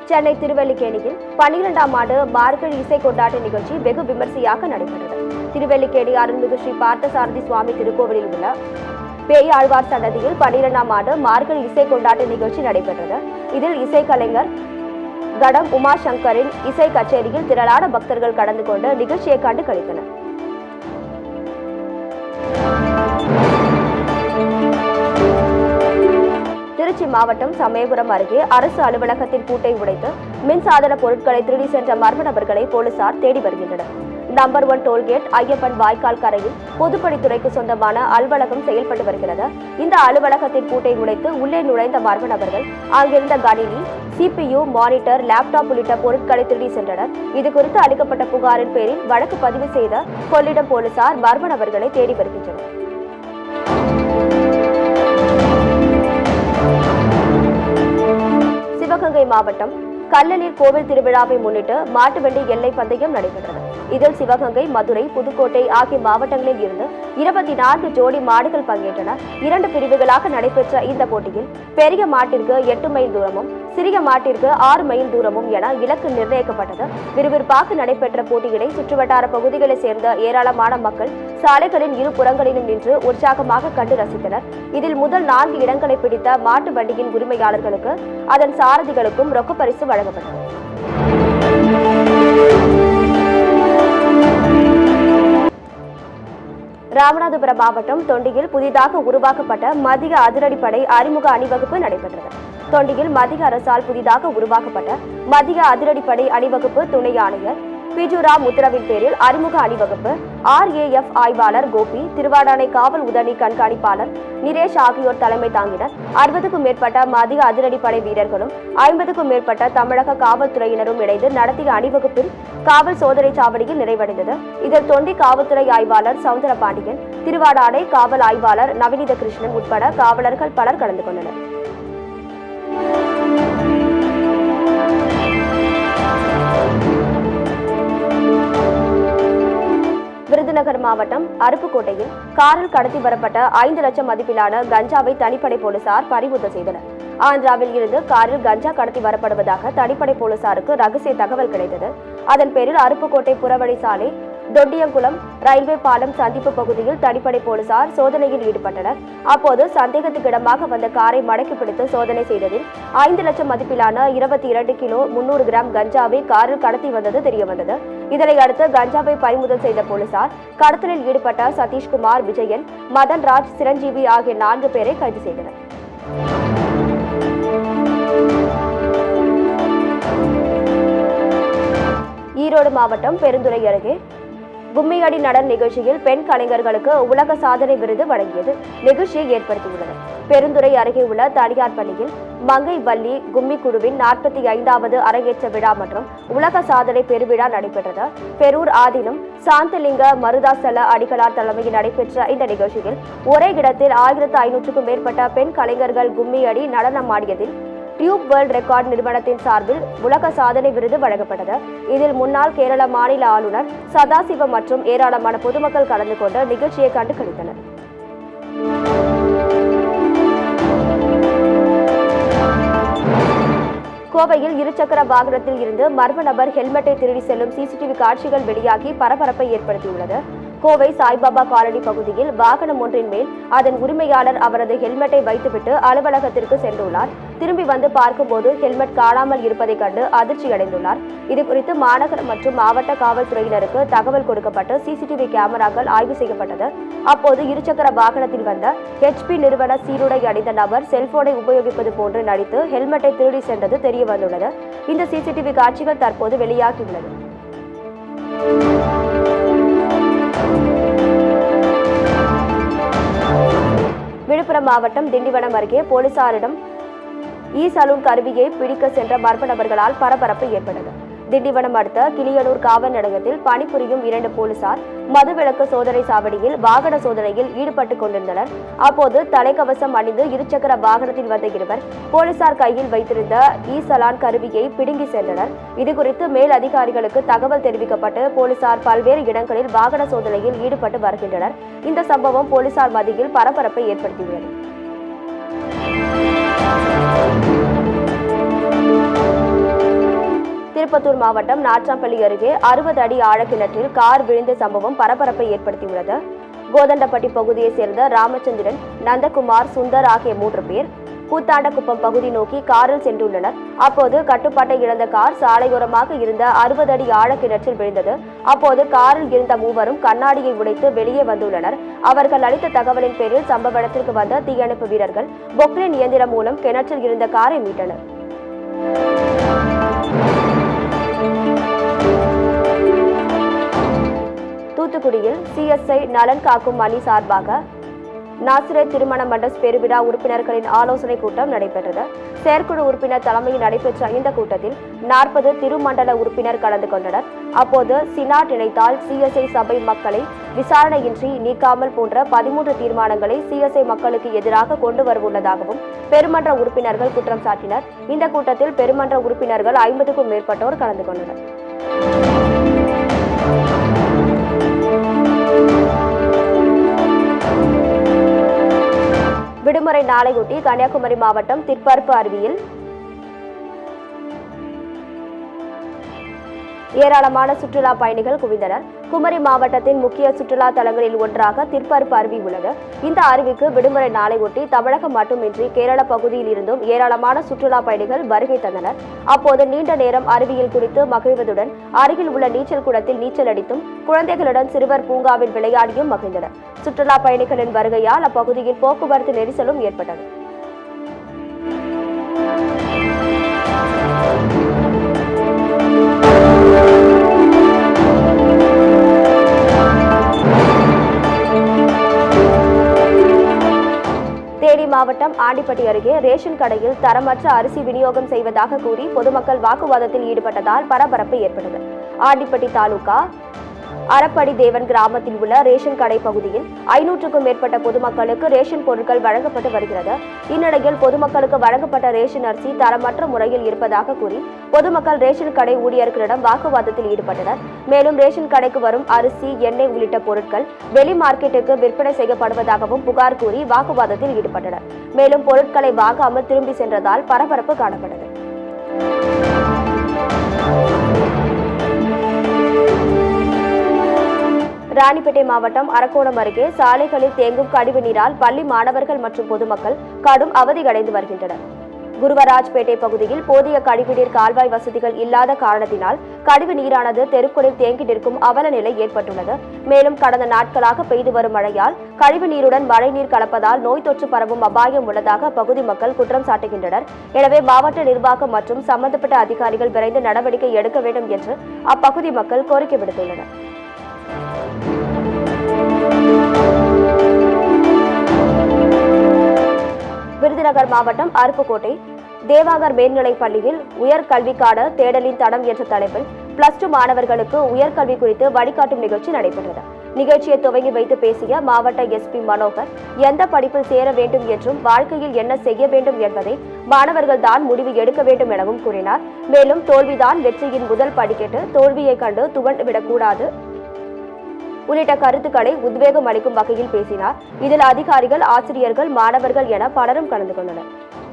சென்னை திருவல்லிக்கேணியில் பன்னிரெண்டாம் ஆண்டு மார்கழி இசை கொண்டாட்ட நிகழ்ச்சி வெகு விமர்சையாக நடைபெற்றது திருவல்லிக்கேணி அருள்மிகு ஸ்ரீ பார்த்தசாரதி சுவாமி திருக்கோவிலில் உள்ள பேயாழ்வார் சன்னதியில் பன்னிரெண்டாம் ஆண்டு மார்கழி இசை கொண்டாட்ட நிகழ்ச்சி நடைபெற்றது இதில் இசைக்கலைஞர் கடம் உமாசங்கரின் இசை கச்சேரியில் திரளான பக்தர்கள் கலந்து கொண்டு நிகழ்ச்சியை கண்டு கழித்தனர் திருச்சி மாவட்டம் சமயபுரம் அருகே அரசு அலுவலகத்தின் பூட்டை உடைத்து மின்சாதன பொருட்களை திருடி சென்ற மர்ம நபர்களை போலீசார் தேடி வருகின்றனர் நம்பர் ஒன் டோல்கேட் ஐயப்பன் வாய்க்கால் கரையில் பொதுப்பணித்துறைக்கு சொந்தமான அலுவலகம் செயல்பட்டு வருகிறது இந்த அலுவலகத்தின் பூட்டை உடைத்து உள்ளே நுழைந்த மர்ம நபர்கள் அங்கிருந்த கணினி சிபியு மானிட்டர் லேப்டாப் உள்ளிட்ட பொருட்களை திருடி சென்றனர் இது குறித்து அளிக்கப்பட்ட புகாரின் பேரில் வழக்கு பதிவு செய்த கொள்ளிடம் போலீசார் மர்ம நபர்களை தேடி வருகின்றனர் சிவகங்கை மாவட்டம் கல்லநீர் கோவில் திருவிழாவை முன்னிட்டு மாட்டு வண்டி எல்லை பந்தயம் நடைபெற்றது இதில் சிவகங்கை மதுரை புதுக்கோட்டை ஆகிய மாவட்டங்களில் இருந்து இருபத்தி நான்கு ஜோடி மாடுகள் பங்கேற்றன இரண்டு பிரிவுகளாக நடைபெற்ற இந்த போட்டியில் பெரிய மாட்டிற்கு எட்டு மைல் தூரமும் சிறிய மாட்டிற்கு ஆறு மைல் தூரமும் என இலக்கு நிர்ணயிக்கப்பட்டது விறுவிறுப்பாக நடைபெற்ற போட்டியினை சுற்றுவட்டார பகுதிகளைச் சேர்ந்த ஏராளமான மக்கள் சாலைகளின் இரு புறங்களிலும் நின்று உற்சாகமாக கண்டு ரசித்தனர் இதில் முதல் நான்கு இடங்களை பிடித்த மாட்டு வண்டியின் உரிமையாளர்களுக்கு அதன் சாரதிகளுக்கும் ரொக்க பரிசு வழங்கப்பட்டது ராமநாதபுரம் மாவட்டம் தொண்டியில் புதிதாக உருவாக்கப்பட்ட மத்திய அதிரடிப்படை அறிமுக அணிவகுப்பு நடைபெற்றது தொண்டியில் மத்திய அரசால் புதிதாக உருவாக்கப்பட்ட மத்திய அதிரடிப்படை அணிவகுப்பு துணை ஆணையர் பிஜுராம் உத்தரவின் பேரில் அறிமுக அணிவகுப்பு ஆர்ஏஎஃப் ஆய்வாளர் கோபி திருவாடானை காவல் உதவி கண்காணிப்பாளர் நிரேஷ் ஆகியோர் தலைமை தாங்கினர் அறுபதுக்கும் மேற்பட்ட மத்திய அதிரடிப்படை வீரர்களும் ஐம்பதுக்கும் மேற்பட்ட தமிழக காவல்துறையினரும் இணைந்து நடத்திய அணிவகுப்பில் காவல் சோதனை சாவடியில் நிறைவடைந்தது இதில் தொண்டி காவல்துறை ஆய்வாளர் சவுந்தர பாண்டியன் திருவாடானை காவல் ஆய்வாளர் நவநீத கிருஷ்ணன் உட்பட காவலர்கள் பலர் கலந்து கொண்டனர் விருதுநகர் மாவட்டம் அருப்புக்கோட்டையில் காரில் கடத்தி வரப்பட்ட ஐந்து லட்சம் மதிப்பிலான கஞ்சாவை தனிப்படை போலீசார் பறிமுதல் செய்தனர் ஆந்திராவில் இருந்து காரில் கஞ்சா கடத்தி வரப்படுவதாக தனிப்படை போலீசாருக்கு ரகசிய தகவல் கிடைத்தது அதன் பேரில் அருப்புக்கோட்டை புறவழி சாலை தொட்டியங்குளம் ரயில்வே பாலம் சந்திப்பு பகுதியில் தனிப்படை போலீசார் சோதனையில் ஈடுபட்டனர் அப்போது சந்தேகத்துக்கிடமாக வந்த காரை மடக்கி பிடித்து சோதனை செய்ததில் ஐந்து லட்சம் மதிப்பிலான இருபத்தி இரண்டு கிலோ முன்னூறு கிராம் கஞ்சாவை காரில் கடத்தி வந்தது தெரியவந்தது இதனை அடுத்து கஞ்சாவை பறிமுதல் செய்த போலீசார் கடத்தலில் ஈடுபட்ட சதீஷ்குமார் விஜயன் மதன் ராஜ் சிரஞ்சீவி ஆகிய நான்கு பேரை கைது செய்தனர் ஈரோடு மாவட்டம் பெருந்துறை அருகே கும்மியடி நடன நிகழ்ச்சியில் பெண் கலைஞர்களுக்கு உலக சாதனை விருது வழங்கியது நிகழ்ச்சியை ஏற்படுத்தியுள்ளது பெருந்துறை அருகே உள்ள தனியார் பள்ளியில் மங்கை வள்ளி கும்மி குழுவின் நாற்பத்தி ஐந்தாவது அரங்கேற்ற விழா மற்றும் உலக சாதனை பெருவிழா நடைபெற்றது பெரூர் ஆதீனம் சாந்தலிங்க மருதாசல அடிகளார் தலைமையில் நடைபெற்ற இந்த நிகழ்ச்சியில் ஒரே இடத்தில் ஆயிரத்து ஐநூற்றுக்கும் மேற்பட்ட பெண் கலைஞர்கள் கும்மியடி நடனம் ஆடியதில் டியூப் வேர்ல்ட் ரெக்கார்ட் நிறுவனத்தின் சார்பில் உலக சாதனை விருது வழங்கப்பட்டது இதில் முன்னாள் கேரள மாநில ஆளுநர் சதாசிவம் மற்றும் ஏராளமான பொதுமக்கள் கலந்து கொண்டு நிகழ்ச்சியை கண்டு களித்தனர் கோவையில் இருசக்கர வாகனத்தில் இருந்து மர்ம நபர் ஹெல்மெட்டை திருடி செல்லும் சிசிடிவி காட்சிகள் வெளியாகி பரபரப்பை ஏற்படுத்தியுள்ளது கோவை சாய்பாபா காலனி பகுதியில் வாகனம் ஒன்றின் மேல் அதன் உரிமையாளர் அவரது ஹெல்மெட்டை வைத்துவிட்டு அலுவலகத்திற்கு சென்றுள்ளார் திரும்பி வந்து பார்க்கும்போது ஹெல்மெட் காணாமல் இருப்பதைக் கண்டு அதிர்ச்சி அடைந்துள்ளார் இதுகுறித்து மாநகர மற்றும் மாவட்ட காவல்துறையினருக்கு தகவல் கொடுக்கப்பட்டு சிசிடிவி கேமராக்கள் ஆய்வு செய்யப்பட்டது அப்போது இருசக்கர வாகனத்தில் வந்த ஹெச்பி நிறுவன சீருடை அணிந்த நபர் செல்போனை உபயோகிப்பது போன்று நடித்து ஹெல்மெட்டை திருடி சென்றது தெரிய வந்துள்ளது இந்த சிசிடிவி காட்சிகள் தற்போது வெளியாகியுள்ளது விழுப்புரம் மாவட்டம் திண்டிவனம் அருகே போலீசாரிடம் இ சலூன் கருவியை பிடிக்க சென்ற மர்ம நபர்களால் பரபரப்பு ஏற்பட்டது திண்டிவனம் அடுத்த கிளியனூர் காவல் நிலையத்தில் பணிபுரியும் இரண்டு போலீசார் மதுவிலக்கு சோதனை சாவடியில் வாகன சோதனையில் ஈடுபட்டுக் கொண்டிருந்தனர் அப்போது தலைக்கவசம் அணிந்து இருசக்கர வாகனத்தில் வந்த இருவர் போலீசார் கையில் வைத்திருந்த இ சலான் கருவியை பிடுங்கி சென்றனர் இதுகுறித்து மேல் அதிகாரிகளுக்கு தகவல் தெரிவிக்கப்பட்டு போலீசார் பல்வேறு இடங்களில் வாகன சோதனையில் ஈடுபட்டு வருகின்றனர் இந்த சம்பவம் போலீசார் மத்தியில் பரபரப்பை ஏற்படுத்தியுள்ளது திருப்பத்தூர் மாவட்டம் நாட்றாம்பள்ளி அருகே அறுபது அடி ஆழக்கிணற்றில் கார் விழுந்த சம்பவம் பரபரப்பை ஏற்படுத்தியுள்ளது கோதண்டப்பட்டி பகுதியைச் சேர்ந்த ராமச்சந்திரன் நந்தகுமார் சுந்தர் ஆகிய மூன்று பேர் கூத்தாண்டகுப்பம் பகுதி நோக்கி காரில் சென்றுள்ளனர் அப்போது கட்டுப்பாட்டை இழந்த கார் சாலையோரமாக இருந்த அறுபது அடி ஆழக்கிணற்றில் விழுந்தது அப்போது காரில் இருந்த மூவரும் கண்ணாடியை உடைத்து வெளியே வந்துள்ளனர் அவர்கள் அளித்த தகவலின் பேரில் சம்பவ இடத்திற்கு வந்த தீயணைப்பு வீரர்கள் பொக்லின் இயந்திரம் மூலம் கிணற்றில் இருந்த காரை மீட்டனர் தூத்துக்குடியில் சிஎஸ்ஐ நலன் காக்கும் அணி சார்பாக நாசிரே திருமண மண்டஸ் பெருவிழா உறுப்பினர்களின் ஆலோசனை கூட்டம் நடைபெற்றது செயற்குழு உறுப்பினர் தலைமையில் நடைபெற்ற இந்த கூட்டத்தில் நாற்பது திருமண்டல உறுப்பினர் கலந்து கொண்டனர் அப்போது சினாட் இணைத்தால் சிஎஸ்ஐ சபை மக்களை விசாரணையின்றி நீக்காமல் போன்ற பதிமூன்று தீர்மானங்களை சிஎஸ்ஐ மக்களுக்கு எதிராக கொண்டு வரவுள்ளதாகவும் பெருமன்ற உறுப்பினர்கள் குற்றம் சாட்டினர் இந்த கூட்டத்தில் பெருமன்ற உறுப்பினர்கள் ஐம்பதுக்கும் மேற்பட்டோர் கலந்து கொண்டனர் விடுமுறை நாளையொட்டி கன்னியாகுமரி மாவட்டம் திற்பரப்பு அருவியில் ஏராளமான சுற்றுலா பயணிகள் குவிந்தனர் குமரி மாவட்டத்தின் முக்கிய சுற்றுலா தலங்களில் ஒன்றாக திற்பரப்பு அருவி உள்ளது இந்த அருவிக்கு விடுமுறை நாளையொட்டி தமிழகம் மட்டுமின்றி கேரள பகுதியில் இருந்தும் ஏராளமான சுற்றுலா பயணிகள் வருகை தந்தனர் அப்போது நீண்ட நேரம் அருவியில் குளித்து மகிழ்வதுடன் அருகில் உள்ள நீச்சல் குளத்தில் நீச்சல் அடித்தும் குழந்தைகளுடன் சிறுவர் பூங்காவில் விளையாடியும் மகிழ்ந்தனர் சுற்றுலா பயணிகளின் வருகையால் அப்பகுதியில் போக்குவரத்து நெரிசலும் ஏற்பட்டது தேனி மாவட்டம் ஆண்டிப்பட்டி அருகே ரேஷன் கடையில் தரமற்ற அரிசி விநியோகம் செய்வதாக கூறி பொதுமக்கள் வாக்குவாதத்தில் ஈடுபட்டதால் பரபரப்பு ஏற்பட்டது ஆண்டிப்பட்டி தாலுகா அரப்படி தேவன் கிராமத்தில் உள்ள ரேஷன் கடை பகுதியில் ஐநூற்றுக்கும் மேற்பட்ட பொதுமக்களுக்கு ரேஷன் பொருட்கள் வழங்கப்பட்டு வருகிறது இந்நிலையில் பொதுமக்களுக்கு வழங்கப்பட்ட ரேஷன் அரிசி தரமற்ற முறையில் இருப்பதாக கூறி பொதுமக்கள் ரேஷன் கடை ஊழியர்களிடம் வாக்குவாதத்தில் ஈடுபட்டனர் மேலும் ரேஷன் கடைக்கு வரும் அரிசி எண்ணெய் உள்ளிட்ட பொருட்கள் வெளி மார்க்கெட்டுக்கு விற்பனை செய்யப்படுவதாகவும் புகார் கூறி வாக்குவாதத்தில் ஈடுபட்டனர் மேலும் பொருட்களை வாங்காமல் திரும்பி சென்றதால் பரபரப்பு காணப்பட்டது ராணிப்பேட்டை மாவட்டம் அரக்கோணம் அருகே சாலைகளில் தேங்கும் கழிவு நீரால் பள்ளி மாணவர்கள் மற்றும் பொதுமக்கள் கடும் அவதியடைந்து வருகின்றனர் குருவராஜ்பேட்டை பகுதியில் போதிய கழிவுநீர் கால்வாய் வசதிகள் இல்லாத காரணத்தினால் கழிவு நீரானது தெருக்களில் தேங்கி நிற்கும் அவல நிலை ஏற்பட்டுள்ளது மேலும் கடந்த நாட்களாக பெய்து வரும் மழையால் கழிவு நீருடன் மழைநீர் கலப்பதால் நோய் தொற்று பரவும் அபாயம் உள்ளதாக அப்பகுதி மக்கள் குற்றம் சாட்டுகின்றனர் எனவே மாவட்ட நிர்வாகம் மற்றும் சம்பந்தப்பட்ட அதிகாரிகள் விரைந்து நடவடிக்கை எடுக்க வேண்டும் என்று அப்பகுதி மக்கள் கோரிக்கை விடுத்துள்ளனர் விருதுநகர் மாவட்டம் அருப்புக்கோட்டை தேவாகர் மேல்நிலைப் பள்ளியில் உயர்கல்விக்கான தேடலின் தடம் என்ற தலைப்பில் பிளஸ் டூ மாணவர்களுக்கு உயர்கல்வி குறித்து வழிகாட்டும் நிகழ்ச்சி நடைபெற்றது நிகழ்ச்சியை துவங்கி வைத்து பேசிய மாவட்ட எஸ்பி மனோகர் எந்த படிப்பில் சேர வேண்டும் என்றும் வாழ்க்கையில் என்ன செய்ய வேண்டும் என்பதை மாணவர்கள் தான் முடிவு எடுக்க வேண்டும் எனவும் கூறினார் மேலும் தோல்விதான் வெற்றியின் முதல் படிக்கட்டு தோல்வியை கண்டு துவண்டு விடக்கூடாது உள்ளிட்ட கருத்துக்களை உத்வேகம் அளிக்கும் வகையில் பேசினார் இதில் அதிகாரிகள் ஆசிரியர்கள் மாணவர்கள் என பலரும் கலந்து கொண்டனர்